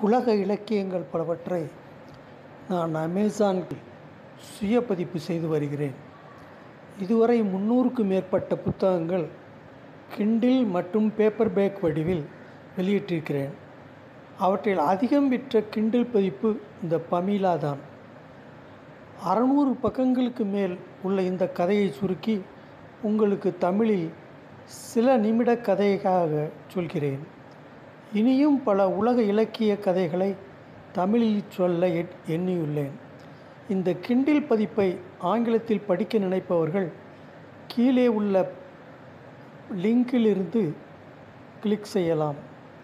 உலக இலக்கியங்கள் பலவற்றை நான் அமேசானில் சுய பதிப்பு செய்து வருகிறேன் இதுவரை முந்நூறுக்கும் மேற்பட்ட புத்தகங்கள் கிண்டில் மற்றும் பேப்பர் பேக் வடிவில் வெளியிட்டிருக்கிறேன் அவற்றில் அதிகம் விற்ற கிண்டில் பதிப்பு இந்த பமீலா தான் அறநூறு பக்கங்களுக்கு மேல் உள்ள இந்த கதையை சுருக்கி உங்களுக்கு தமிழில் சில நிமிட கதையாக சொல்கிறேன் இனியும் பல உலக இலக்கிய கதைகளை தமிழில் சொல்ல எ- எண்ணியுள்ளேன் இந்த கிண்டில் பதிப்பை ஆங்கிலத்தில் படிக்க நினைப்பவர்கள் கீழே உள்ள லிங்கிலிருந்து கிளிக் செய்யலாம்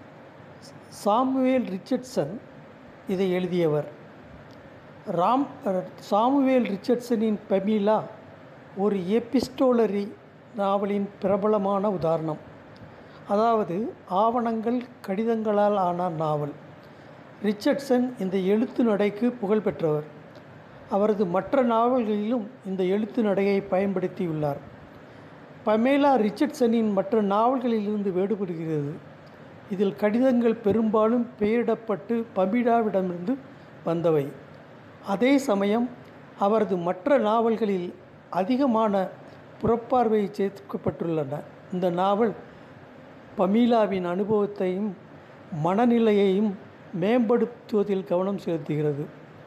சாமுவேல் ரிச்சர்ட்சன் இதை எழுதியவர் ராம் சாமுவேல் ரிச்சர்ட்சனின் பமீலா ஒரு எபிஸ்டோலரி நாவலின் பிரபலமான உதாரணம் அதாவது ஆவணங்கள் கடிதங்களால் ஆன நாவல் ரிச்சர்ட்சன் இந்த எழுத்து நடைக்கு புகழ் பெற்றவர் அவரது மற்ற நாவல்களிலும் இந்த எழுத்து நடையை பயன்படுத்தியுள்ளார் பமேலா ரிச்சர்ட்சனின் மற்ற நாவல்களிலிருந்து வேறுபடுகிறது இதில் கடிதங்கள் பெரும்பாலும் பெயரிடப்பட்டு பமீலாவிடமிருந்து வந்தவை அதே சமயம் அவரது மற்ற நாவல்களில் அதிகமான புறப்பார்வை சேர்க்கப்பட்டுள்ளன இந்த நாவல் பமீலாவின் அனுபவத்தையும் மனநிலையையும் மேம்படுத்துவதில் கவனம் செலுத்துகிறது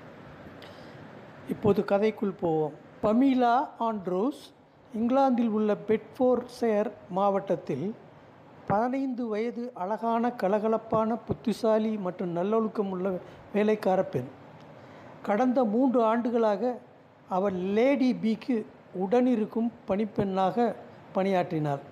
இப்போது கதைக்குள் போவோம் பமீலா ஆண்ட்ரோஸ் இங்கிலாந்தில் உள்ள பெட்ஃபோர்ட்ஷயர் மாவட்டத்தில் பதினைந்து வயது அழகான கலகலப்பான புத்திசாலி மற்றும் நல்லொழுக்கம் உள்ள வேலைக்கார பெண் கடந்த மூன்று ஆண்டுகளாக அவர் லேடி பிக்கு உடனிருக்கும் பணிப்பெண்ணாக பணியாற்றினார்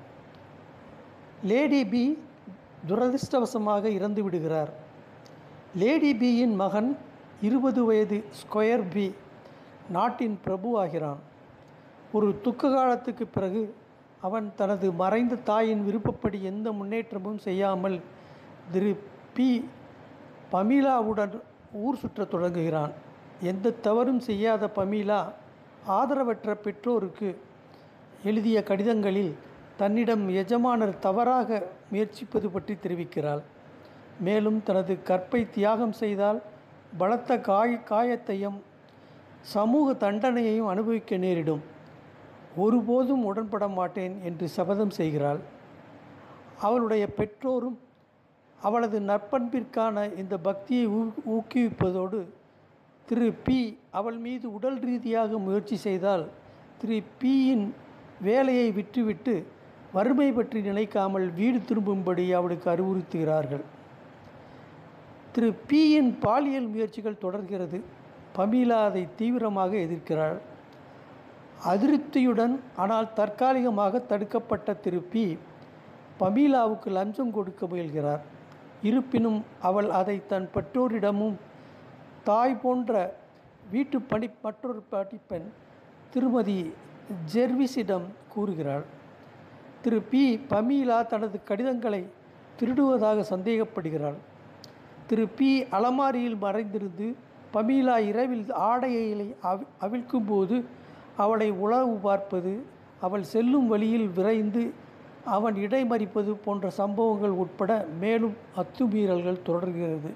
லேடி பி துரதிர்ஷ்டவசமாக இறந்து விடுகிறார் லேடி பியின் மகன் இருபது வயது ஸ்கொயர் பி நாட்டின் பிரபு ஆகிறான் ஒரு துக்க காலத்துக்கு பிறகு அவன் தனது மறைந்த தாயின் விருப்பப்படி எந்த முன்னேற்றமும் செய்யாமல் திரு பி பமீலாவுடன் ஊர் சுற்றத் தொடங்குகிறான் எந்த தவறும் செய்யாத பமீலா ஆதரவற்ற பெற்றோருக்கு எழுதிய கடிதங்களில் தன்னிடம் எஜமானர் தவறாக முயற்சிப்பது பற்றி தெரிவிக்கிறாள் மேலும் தனது கற்பை தியாகம் செய்தால் பலத்த காய காயத்தையும் சமூக தண்டனையையும் அனுபவிக்க நேரிடும் ஒருபோதும் உடன்பட மாட்டேன் என்று சபதம் செய்கிறாள் அவளுடைய பெற்றோரும் அவளது நற்பண்பிற்கான இந்த பக்தியை ஊ- ஊக்குவிப்பதோடு திரு பி அவள் மீது உடல் ரீதியாக முயற்சி செய்தால் திரு பியின் வேலையை விட்டுவிட்டு வறுமை பற்றி நினைக்காமல் வீடு திரும்பும்படி அவளுக்கு அறிவுறுத்துகிறார்கள் திரு பியின் பாலியல் முயற்சிகள் தொடர்கிறது பமீலா அதை தீவிரமாக எதிர்க்கிறாள் அதிருப்தியுடன் ஆனால் தற்காலிகமாக தடுக்கப்பட்ட திரு பி பமீலாவுக்கு லஞ்சம் கொடுக்க முயல்கிறார் இருப்பினும் அவள் அதை தன் பெற்றோரிடமும் தாய் போன்ற வீட்டு பணி மற்றொரு படிப்பெண் திருமதி ஜெர்விஸிடம் கூறுகிறாள் திரு பி பமீலா தனது கடிதங்களை திருடுவதாக சந்தேகப்படுகிறாள் திரு பி அலமாரியில் மறைந்திருந்து பமீலா இரவில் ஆடையை அவி அவிழ்க்கும்போது அவளை உளவு பார்ப்பது அவள் செல்லும் வழியில் விரைந்து அவன் இடைமறிப்பது போன்ற சம்பவங்கள் உட்பட மேலும் அத்துமீறல்கள் தொடர்கிறது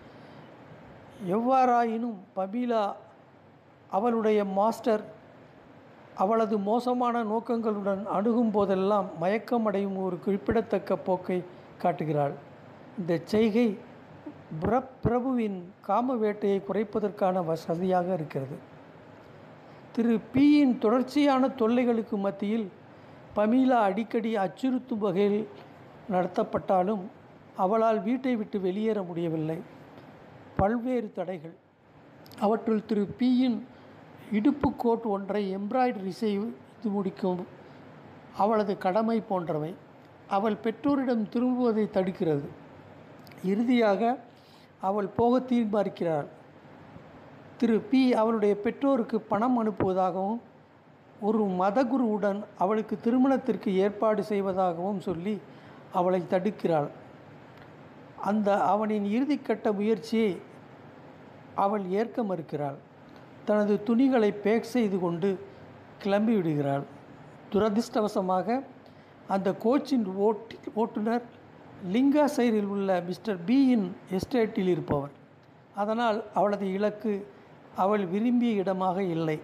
எவ்வாறாயினும் பமீலா அவளுடைய மாஸ்டர் அவளது மோசமான நோக்கங்களுடன் அணுகும் போதெல்லாம் மயக்கமடையும் ஒரு குறிப்பிடத்தக்க போக்கை காட்டுகிறாள் இந்த செய்கை பிர- பிரபுவின் காம வேட்டையை குறைப்பதற்கான வசதியாக இருக்கிறது திரு பியின் தொடர்ச்சியான தொல்லைகளுக்கு மத்தியில் பமீலா அடிக்கடி அச்சுறுத்தும் வகையில் நடத்தப்பட்டாலும் அவளால் வீட்டை விட்டு வெளியேற முடியவில்லை பல்வேறு தடைகள் அவற்றுள் திரு பியின் இடுப்பு கோட் ஒன்றை எம்ப்ராய்டரி செய்து முடிக்கும் அவளது கடமை போன்றவை அவள் பெற்றோரிடம் திரும்புவதை தடுக்கிறது இறுதியாக அவள் போக தீர்மானிக்கிறாள் திரு பி அவளுடைய பெற்றோருக்கு பணம் அனுப்புவதாகவும் ஒரு மதகுருவுடன் அவளுக்கு திருமணத்திற்கு ஏற்பாடு செய்வதாகவும் சொல்லி அவளை தடுக்கிறாள் அந்த அவனின் இறுதிக்கட்ட முயற்சியை அவள் ஏற்க மறுக்கிறாள் தனது துணிகளை பேக் செய்து கொண்டு கிளம்பி விடுகிறாள் துரதிர்ஷ்டவசமாக அந்த கோச்சின் ஓட்டி ஓட்டுநர் லிங்காசைரில் உள்ள மிஸ்டர் பியின் எஸ்டேட்டில் இருப்பவள் அதனால் அவளது இலக்கு அவள் விரும்பிய இடமாக இல்லை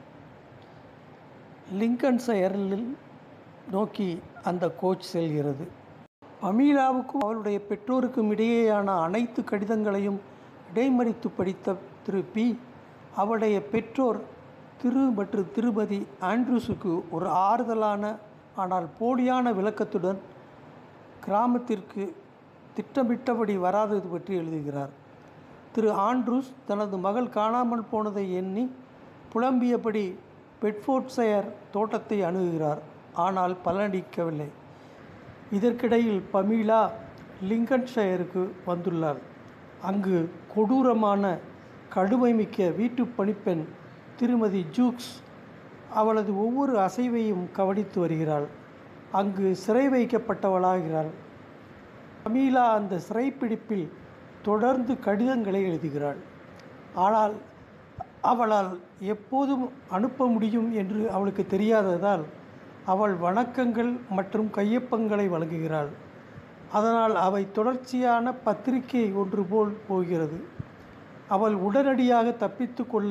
லிங்கன்ஷயரில் நோக்கி அந்த கோச் செல்கிறது பமீலாவுக்கும் அவளுடைய பெற்றோருக்கும் இடையேயான அனைத்து கடிதங்களையும் இடைமறித்து படித்த திரு பி அவளுடைய பெற்றோர் திரு மற்றும் திருமதி ஆண்ட்ரூஸுக்கு ஒரு ஆறுதலான ஆனால் போலியான விளக்கத்துடன் கிராமத்திற்கு திட்டமிட்டபடி வராதது பற்றி எழுதுகிறார் திரு ஆண்ட்ரூஸ் தனது மகள் காணாமல் போனதை எண்ணி புலம்பியபடி பெட்ஃபோர்ட்ஷயர் தோட்டத்தை அணுகுகிறார் ஆனால் பலனளிக்கவில்லை இதற்கிடையில் பமீலா லிங்கன்ஷயருக்கு வந்துள்ளார் அங்கு கொடூரமான கடுமைமிக்க வீட்டு பணிப்பெண் திருமதி ஜூக்ஸ் அவளது ஒவ்வொரு அசைவையும் கவனித்து வருகிறாள் அங்கு சிறை வைக்கப்பட்டவளாகிறாள் பமீலா அந்த சிறைப்பிடிப்பில் தொடர்ந்து கடிதங்களை எழுதுகிறாள் ஆனால் அவளால் எப்போதும் அனுப்ப முடியும் என்று அவளுக்கு தெரியாததால் அவள் வணக்கங்கள் மற்றும் கையொப்பங்களை வழங்குகிறாள் அதனால் அவை தொடர்ச்சியான பத்திரிகை ஒன்று போல் போகிறது அவள் உடனடியாக தப்பித்து கொள்ள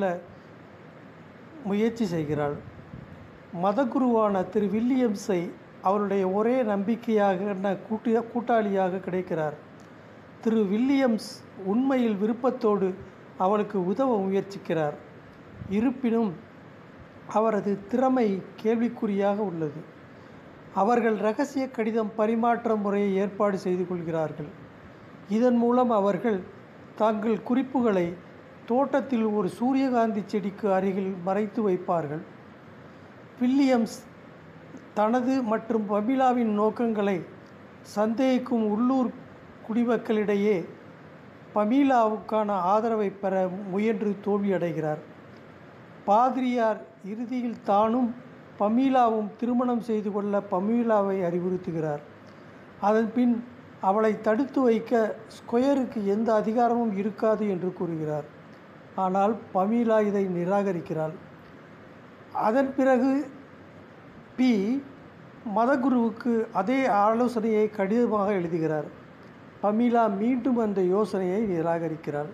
முயற்சி செய்கிறாள் மதகுருவான திரு வில்லியம்ஸை அவருடைய ஒரே நம்பிக்கையாக கூட்டி கூட்டாளியாக கிடைக்கிறார் திரு வில்லியம்ஸ் உண்மையில் விருப்பத்தோடு அவளுக்கு உதவ முயற்சிக்கிறார் இருப்பினும் அவரது திறமை கேள்விக்குறியாக உள்ளது அவர்கள் இரகசிய கடிதம் பரிமாற்ற முறையை ஏற்பாடு செய்து கொள்கிறார்கள் இதன் மூலம் அவர்கள் தங்கள் குறிப்புகளை தோட்டத்தில் ஒரு சூரியகாந்தி செடிக்கு அருகில் மறைத்து வைப்பார்கள் வில்லியம்ஸ் தனது மற்றும் பபிலாவின் நோக்கங்களை சந்தேகிக்கும் உள்ளூர் குடிமக்களிடையே பமீலாவுக்கான ஆதரவை பெற முயன்று தோல்வியடைகிறார் பாதிரியார் இறுதியில் தானும் பமீலாவும் திருமணம் செய்து கொள்ள பமீலாவை அறிவுறுத்துகிறார் அதன்பின் அவளை தடுத்து வைக்க ஸ்கொயருக்கு எந்த அதிகாரமும் இருக்காது என்று கூறுகிறார் ஆனால் பமீலா இதை நிராகரிக்கிறாள் அதன் பிறகு பி மதகுருவுக்கு அதே ஆலோசனையை கடிதமாக எழுதுகிறார் பமீலா மீண்டும் அந்த யோசனையை நிராகரிக்கிறாள்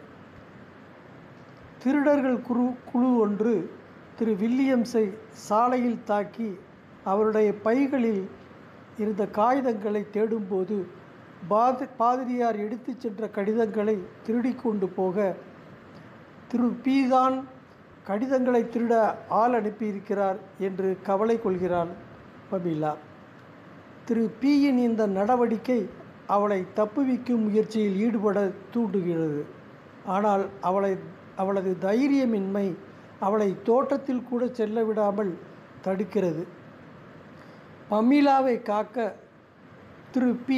திருடர்கள் குழு குழு ஒன்று திரு வில்லியம்ஸை சாலையில் தாக்கி அவருடைய பைகளில் இருந்த காகிதங்களை தேடும்போது பாத பாதிரியார் எடுத்துச் சென்ற கடிதங்களை திருடி கொண்டு போக திரு பி தான் கடிதங்களை திருட ஆள் அனுப்பியிருக்கிறார் என்று கவலை கொள்கிறாள் பமீலா திரு பியின் இந்த நடவடிக்கை அவளை தப்புவிக்கும் முயற்சியில் ஈடுபட தூண்டுகிறது ஆனால் அவளை அவளது தைரியமின்மை அவளை தோட்டத்தில் கூட செல்ல விடாமல் தடுக்கிறது பமீலாவை காக்க திரு பி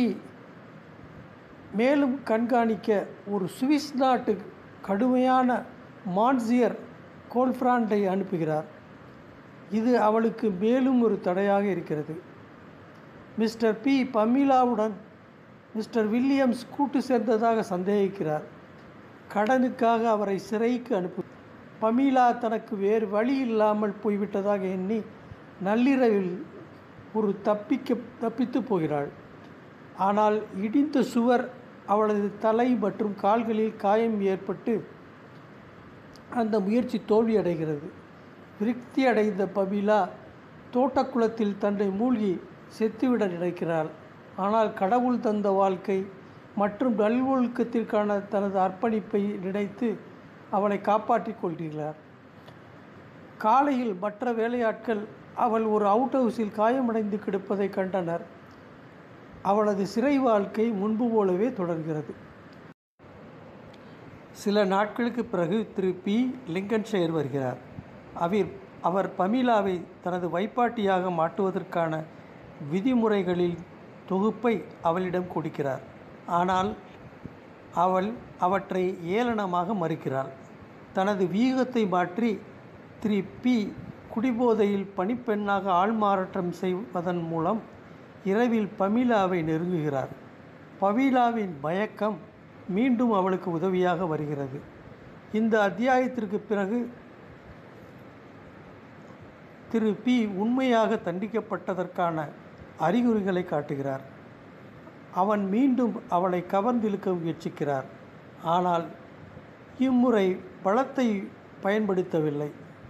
மேலும் கண்காணிக்க ஒரு சுவிஸ் நாட்டு கடுமையான மான்சியர் கோல்ஃப்ராண்டை அனுப்புகிறார் இது அவளுக்கு மேலும் ஒரு தடையாக இருக்கிறது மிஸ்டர் பி பமீலாவுடன் மிஸ்டர் வில்லியம்ஸ் கூட்டு சேர்ந்ததாக சந்தேகிக்கிறார் கடனுக்காக அவரை சிறைக்கு அனுப்பு பமீலா தனக்கு வேறு வழி இல்லாமல் போய்விட்டதாக எண்ணி நள்ளிரவில் ஒரு தப்பிக்க தப்பித்து போகிறாள் ஆனால் இடிந்த சுவர் அவளது தலை மற்றும் கால்களில் காயம் ஏற்பட்டு அந்த முயற்சி தோல்வியடைகிறது விருத்தி அடைந்த பபீலா தோட்டக்குளத்தில் தன்னை மூழ்கி செத்துவிட நினைக்கிறாள் ஆனால் கடவுள் தந்த வாழ்க்கை மற்றும் நல்வொழுக்கத்திற்கான தனது அர்ப்பணிப்பை நினைத்து அவளை காப்பாற்றிக் கொள்கிறார் காலையில் மற்ற வேலையாட்கள் அவள் ஒரு அவுட் ஹவுஸில் காயமடைந்து கிடப்பதை கண்டனர் அவளது சிறை வாழ்க்கை முன்பு போலவே தொடர்கிறது சில நாட்களுக்கு பிறகு திரு பி லிங்கன்ஷயர் வருகிறார் அவர் அவர் பமீலாவை தனது வைப்பாட்டியாக மாட்டுவதற்கான விதிமுறைகளில் தொகுப்பை அவளிடம் கொடுக்கிறார் ஆனால் அவள் அவற்றை ஏளனமாக மறுக்கிறாள் தனது வியூகத்தை மாற்றி திரு பி குடிபோதையில் பணிப்பெண்ணாக ஆள்மாறாட்டம் செய்வதன் மூலம் இரவில் பமீலாவை நெருங்குகிறார் பமீலாவின் மயக்கம் மீண்டும் அவளுக்கு உதவியாக வருகிறது இந்த அத்தியாயத்திற்கு பிறகு திரு பி உண்மையாக தண்டிக்கப்பட்டதற்கான அறிகுறிகளை காட்டுகிறார் அவன் மீண்டும் அவளை கவர்ந்திழுக்க முயற்சிக்கிறார் ஆனால் இம்முறை பலத்தை பயன்படுத்தவில்லை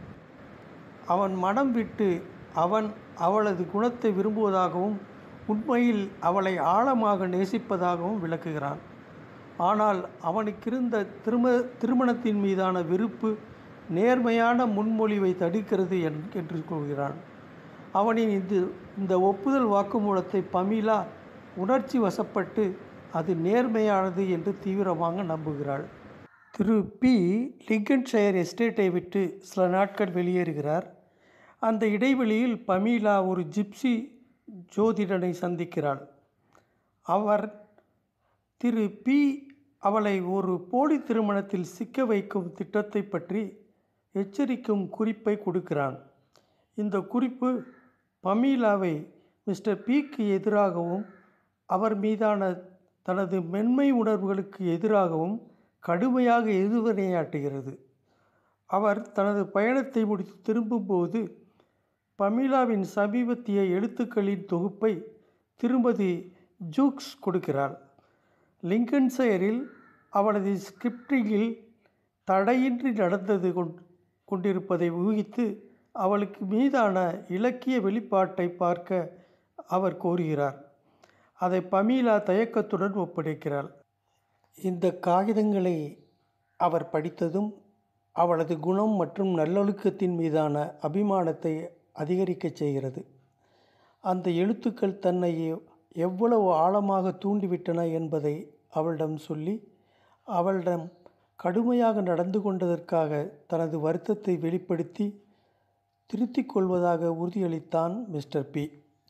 அவன் மனம் விட்டு அவன் அவளது குணத்தை விரும்புவதாகவும் உண்மையில் அவளை ஆழமாக நேசிப்பதாகவும் விளக்குகிறான் ஆனால் அவனுக்கிருந்த திரும திருமணத்தின் மீதான வெறுப்பு நேர்மையான முன்மொழிவை தடுக்கிறது என்- என்று கூறுகிறான் அவனின் இது இந்த ஒப்புதல் வாக்குமூலத்தை பமீலா உணர்ச்சி வசப்பட்டு அது நேர்மையானது என்று தீவிரமாக நம்புகிறாள் திரு பி லிங்கன்ஷயர் எஸ்டேட்டை விட்டு சில நாட்கள் வெளியேறுகிறார் அந்த இடைவெளியில் பமீலா ஒரு ஜிப்சி ஜோதிடனை சந்திக்கிறாள் அவர் திரு பி அவளை ஒரு போலி திருமணத்தில் சிக்க வைக்கும் திட்டத்தை பற்றி எச்சரிக்கும் குறிப்பை கொடுக்கிறான் இந்த குறிப்பு பமீலாவை மிஸ்டர் பிக்கு எதிராகவும் அவர் மீதான தனது மென்மை உணர்வுகளுக்கு எதிராகவும் கடுமையாக எதிர்வினையாட்டுகிறது அவர் தனது பயணத்தை முடித்து திரும்பும்போது பமீலாவின் சமீபத்திய எழுத்துக்களின் தொகுப்பை திருமதி ஜூக்ஸ் கொடுக்கிறார் லிங்கன்ஷயரில் அவளது ஸ்கிரிப்டிங்கில் தடையின்றி நடந்தது கொண் கொண்டிருப்பதை ஊகித்து அவளுக்கு மீதான இலக்கிய வெளிப்பாட்டை பார்க்க அவர் கோருகிறார் அதை பமீலா தயக்கத்துடன் ஒப்படைக்கிறாள் இந்த காகிதங்களை அவர் படித்ததும் அவளது குணம் மற்றும் நல்லொழுக்கத்தின் மீதான அபிமானத்தை அதிகரிக்கச் செய்கிறது அந்த எழுத்துக்கள் தன்னை எவ்- எவ்வளவு ஆழமாக தூண்டிவிட்டன என்பதை அவளிடம் சொல்லி அவளிடம் கடுமையாக நடந்து கொண்டதற்காக தனது வருத்தத்தை வெளிப்படுத்தி திருத்திக் கொள்வதாக உறுதியளித்தான் மிஸ்டர் பி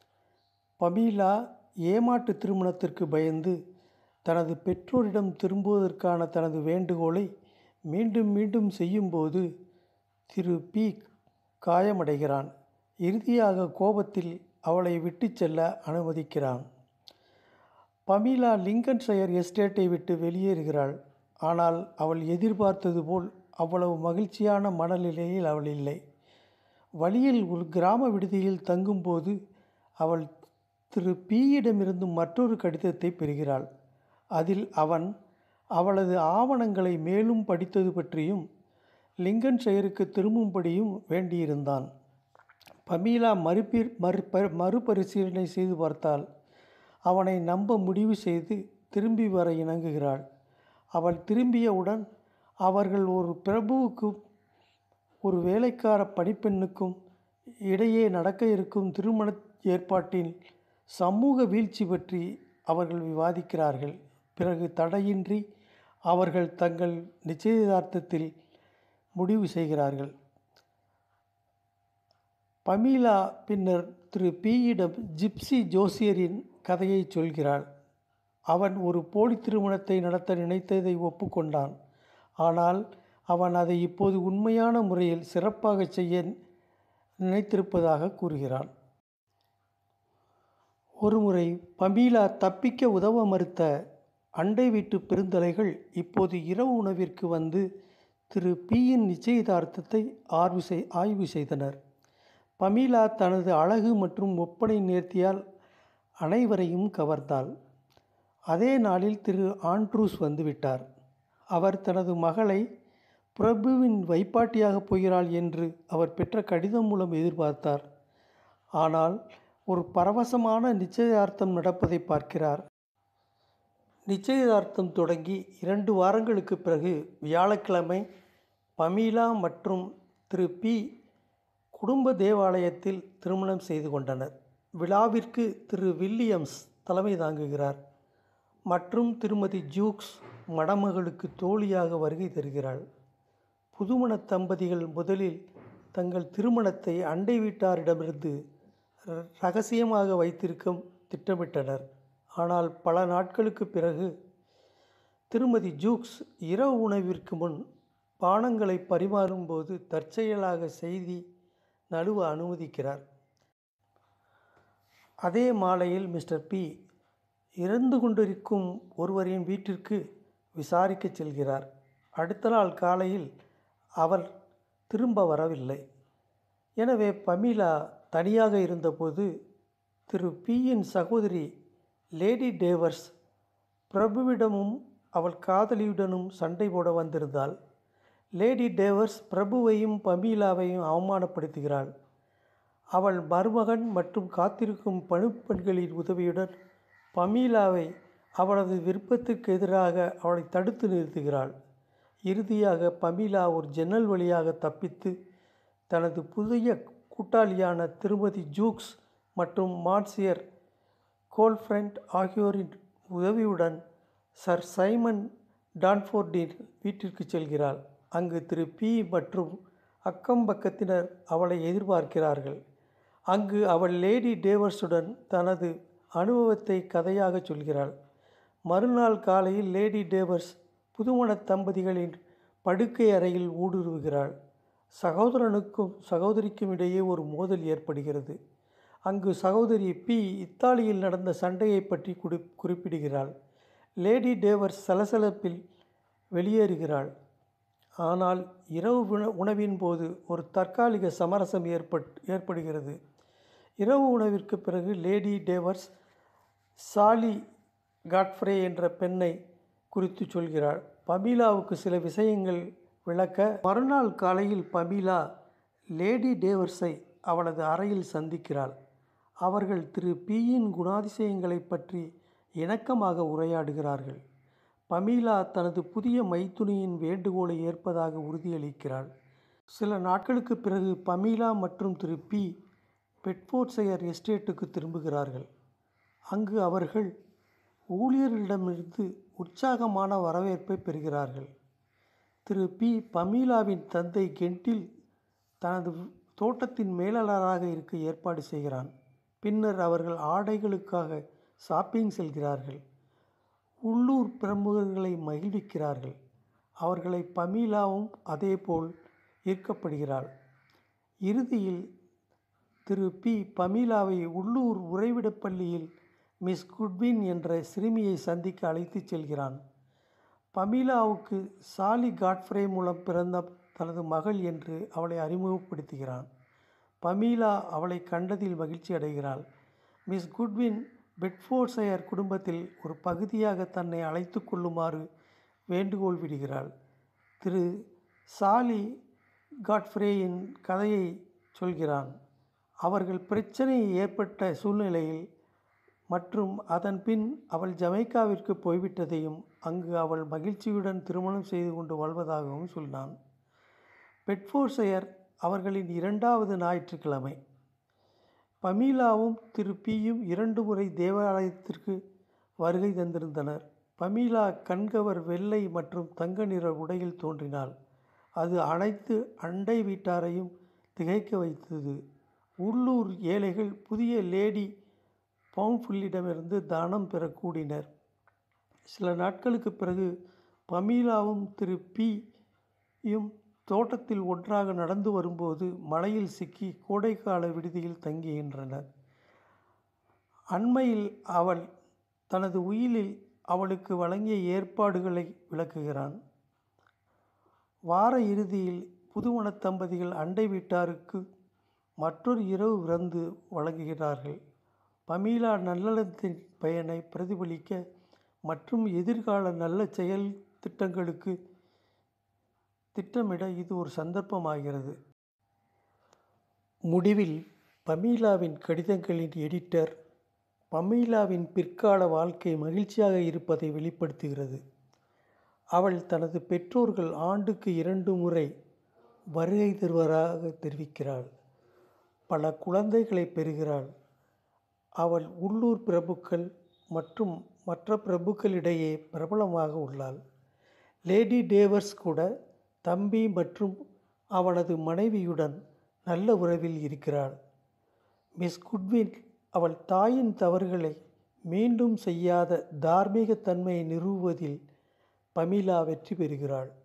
பமீலா ஏமாற்று திருமணத்திற்கு பயந்து தனது பெற்றோரிடம் திரும்புவதற்கான தனது வேண்டுகோளை மீண்டும் மீண்டும் செய்யும்போது திரு பி காயமடைகிறான் இறுதியாக கோபத்தில் அவளை விட்டுச் செல்ல அனுமதிக்கிறான் பமீலா லிங்கன்ஷயர் எஸ்டேட்டை விட்டு வெளியேறுகிறாள் ஆனால் அவள் எதிர்பார்த்தது போல் அவ்வளவு மகிழ்ச்சியான மனநிலையில் அவள் இல்லை வழியில் ஒரு கிராம விடுதியில் தங்கும்போது அவள் திரு பியிடமிருந்து மற்றொரு கடிதத்தை பெறுகிறாள் அதில் அவன் அவளது ஆவணங்களை மேலும் படித்தது பற்றியும் லிங்கன் செயருக்கு திரும்பும்படியும் வேண்டியிருந்தான் பமீலா மறுபீர் மறுப மறுபரிசீலனை செய்து பார்த்தால் அவனை நம்ப முடிவு செய்து திரும்பி வர இணங்குகிறாள் அவள் திரும்பியவுடன் அவர்கள் ஒரு பிரபுவுக்கும் ஒரு வேலைக்கார பணிப்பெண்ணுக்கும் இடையே நடக்க இருக்கும் திருமண ஏற்பாட்டின் சமூக வீழ்ச்சி பற்றி அவர்கள் விவாதிக்கிறார்கள் பிறகு தடையின்றி அவர்கள் தங்கள் நிச்சயதார்த்தத்தில் முடிவு செய்கிறார்கள் பமீலா பின்னர் திரு பியிடம் ஜிப்சி ஜோசியரின் கதையை சொல்கிறாள் அவன் ஒரு போலி திருமணத்தை நடத்த நினைத்ததை ஒப்புக்கொண்டான் ஆனால் அவன் அதை இப்போது உண்மையான முறையில் சிறப்பாக செய்ய நினைத்திருப்பதாக கூறுகிறான் ஒருமுறை பமீலா தப்பிக்க உதவ மறுத்த அண்டை வீட்டு பெருந்தலைகள் இப்போது இரவு உணவிற்கு வந்து திரு பியின் நிச்சயதார்த்தத்தை ஆய்வு செய் ஆய்வு செய்தனர் பமீலா தனது அழகு மற்றும் ஒப்பனை நேர்த்தியால் அனைவரையும் கவர்ந்தாள் அதே நாளில் திரு ஆண்ட்ரூஸ் வந்துவிட்டார் அவர் தனது மகளை பிரபுவின் வைப்பாட்டியாகப் போகிறாள் என்று அவர் பெற்ற கடிதம் மூலம் எதிர்பார்த்தார் ஆனால் ஒரு பரவசமான நிச்சயதார்த்தம் நடப்பதை பார்க்கிறார் நிச்சயதார்த்தம் தொடங்கி இரண்டு வாரங்களுக்கு பிறகு வியாழக்கிழமை பமீலா மற்றும் திரு பி குடும்ப தேவாலயத்தில் திருமணம் செய்து கொண்டனர் விழாவிற்கு திரு வில்லியம்ஸ் தலைமை தாங்குகிறார் மற்றும் திருமதி ஜூக்ஸ் மணமகளுக்கு தோழியாக வருகை தருகிறாள் புதுமண தம்பதிகள் முதலில் தங்கள் திருமணத்தை அண்டை வீட்டாரிடமிருந்து ர- ரகசியமாக வைத்திருக்க திட்டமிட்டனர் ஆனால் பல நாட்களுக்கு பிறகு திருமதி ஜூக்ஸ் இரவு உணவிற்கு முன் பானங்களை பரிமாறும்போது தற்செயலாக செய்தி நழுவ அனுமதிக்கிறார் அதே மாலையில் மிஸ்டர் பி இறந்து கொண்டிருக்கும் ஒருவரின் வீட்டிற்கு விசாரிக்கச் செல்கிறார் அடுத்த நாள் காலையில் அவர் திரும்ப வரவில்லை எனவே பமீலா தனியாக இருந்தபோது திரு பியின் சகோதரி லேடி டேவர்ஸ் பிரபுவிடமும் அவள் காதலியுடனும் சண்டை போட வந்திருந்தாள் லேடி டேவர்ஸ் பிரபுவையும் பமீலாவையும் அவமானப்படுத்துகிறாள் அவள் மருமகன் மற்றும் காத்திருக்கும் பணிப்பெண்களின் உதவியுடன் பமீலாவை அவளது விருப்பத்திற்கு எதிராக அவளை தடுத்து நிறுத்துகிறாள் இறுதியாக பமீலா ஒரு ஜன்னல் வழியாக தப்பித்து தனது புதிய கூட்டாளியான திருமதி ஜூக்ஸ் மற்றும் மான்சியர் கோல்ஃப்ரெண்ட் ஆகியோரின் உதவியுடன் சர் சைமன் டான்ஃபோர்டின் வீட்டிற்கு செல்கிறாள் அங்கு திரு பி மற்றும் அக்கம் பக்கத்தினர் அவளை எதிர்பார்க்கிறார்கள் அங்கு அவள் லேடி டேவர்ஸுடன் தனது அனுபவத்தை கதையாக சொல்கிறாள் மறுநாள் காலையில் லேடி டேவர்ஸ் புதுமண தம்பதிகளின் படுக்கை அறையில் ஊடுருவுகிறாள் சகோதரனுக்கும் சகோதரிக்கும் இடையே ஒரு மோதல் ஏற்படுகிறது அங்கு சகோதரி பி இத்தாலியில் நடந்த சண்டையை பற்றி குறி குறிப்பிடுகிறாள் லேடி டேவர்ஸ் சலசலப்பில் வெளியேறுகிறாள் ஆனால் இரவு உண உணவின் போது ஒரு தற்காலிக சமரசம் ஏற்பட் ஏற்படுகிறது இரவு உணவிற்கு பிறகு லேடி டேவர்ஸ் சாலி காட்ஃப்ரே என்ற பெண்ணை குறித்து சொல்கிறாள் பமீலாவுக்கு சில விஷயங்கள் விளக்க மறுநாள் காலையில் பமீலா லேடி டேவர்ஸை அவளது அறையில் சந்திக்கிறாள் அவர்கள் திரு பியின் குணாதிசயங்களை பற்றி இணக்கமாக உரையாடுகிறார்கள் பமீலா தனது புதிய மைத்துனியின் வேண்டுகோளை ஏற்பதாக உறுதியளிக்கிறாள் சில நாட்களுக்கு பிறகு பமீலா மற்றும் திரு பி பெட்ஃபோர்ட்ஷயர் எஸ்டேட்டுக்கு திரும்புகிறார்கள் அங்கு அவர்கள் ஊழியர்களிடமிருந்து உற்சாகமான வரவேற்பை பெறுகிறார்கள் திரு பி பமீலாவின் தந்தை கென்ட்டில் தனது தோட்டத்தின் மேலாளராக இருக்க ஏற்பாடு செய்கிறான் பின்னர் அவர்கள் ஆடைகளுக்காக ஷாப்பிங் செல்கிறார்கள் உள்ளூர் பிரமுகர்களை மகிழ்விக்கிறார்கள் அவர்களை பமீலாவும் அதேபோல் ஈர்க்கப்படுகிறாள் இறுதியில் திரு பி பமீலாவை உள்ளூர் உறைவிடப் பள்ளியில் மிஸ் குட்வின் என்ற சிறுமியை சந்திக்க அழைத்துச் செல்கிறான் பமீலாவுக்கு சாலி காட்ஃப்ரே மூலம் பிறந்த தனது மகள் என்று அவளை அறிமுகப்படுத்துகிறான் பமீலா அவளை கண்டதில் மகிழ்ச்சி அடைகிறாள் மிஸ் குட்வின் பெட்ஃபோர்ட்ஷயர் குடும்பத்தில் ஒரு பகுதியாக தன்னை அழைத்து கொள்ளுமாறு வேண்டுகோள் விடுகிறாள் திரு சாலி காட்ஃப்ரேயின் கதையை சொல்கிறான் அவர்கள் பிரச்சனை ஏற்பட்ட சூழ்நிலையில் மற்றும் அதன் பின் அவள் ஜமைக்காவிற்கு போய்விட்டதையும் அங்கு அவள் மகிழ்ச்சியுடன் திருமணம் செய்து கொண்டு வாழ்வதாகவும் சொன்னான் பெட்ஃபோர்ஷயர் அவர்களின் இரண்டாவது ஞாயிற்றுக்கிழமை பமீலாவும் திரு பியும் இரண்டு முறை தேவாலயத்திற்கு வருகை தந்திருந்தனர் பமீலா கண்கவர் வெள்ளை மற்றும் தங்க நிற உடையில் தோன்றினாள் அது அனைத்து அண்டை வீட்டாரையும் திகைக்க வைத்தது உள்ளூர் ஏழைகள் புதிய லேடி பவுன்ஃபுல்லிடமிருந்து தானம் பெற கூடினர் சில நாட்களுக்கு பிறகு பமீலாவும் திரு பியும் தோட்டத்தில் ஒன்றாக நடந்து வரும்போது மழையில் சிக்கி கோடைக்கால விடுதியில் தங்குகின்றனர் அண்மையில் அவள் தனது உயிலில் அவளுக்கு வழங்கிய ஏற்பாடுகளை விளக்குகிறான் வார இறுதியில் புதுமண தம்பதிகள் அண்டை வீட்டாருக்கு மற்றொரு இரவு விருந்து வழங்குகிறார்கள் பமீலா நல்லெண்ணத்தின் பயனை பிரதிபலிக்க மற்றும் எதிர்கால நல்ல செயல் திட்டங்களுக்கு திட்டமிட இது ஒரு சந்தர்ப்பமாகிறது முடிவில் பமீலாவின் கடிதங்களின் எடிட்டர் பமீலாவின் பிற்கால வாழ்க்கை மகிழ்ச்சியாக இருப்பதை வெளிப்படுத்துகிறது அவள் தனது பெற்றோர்கள் ஆண்டுக்கு இரண்டு முறை வருகை தருவதாக தெரிவிக்கிறாள் பல குழந்தைகளை பெறுகிறாள் அவள் உள்ளூர் பிரபுக்கள் மற்றும் மற்ற பிரபுக்களிடையே பிரபலமாக உள்ளாள் லேடி டேவர்ஸ் கூட தம்பி மற்றும் அவனது மனைவியுடன் நல்ல உறவில் இருக்கிறாள் மிஸ் குட்வின் அவள் தாயின் தவறுகளை மீண்டும் செய்யாத தார்மீகத்தன்மையை நிறுவுவதில் பமீலா வெற்றி பெறுகிறாள்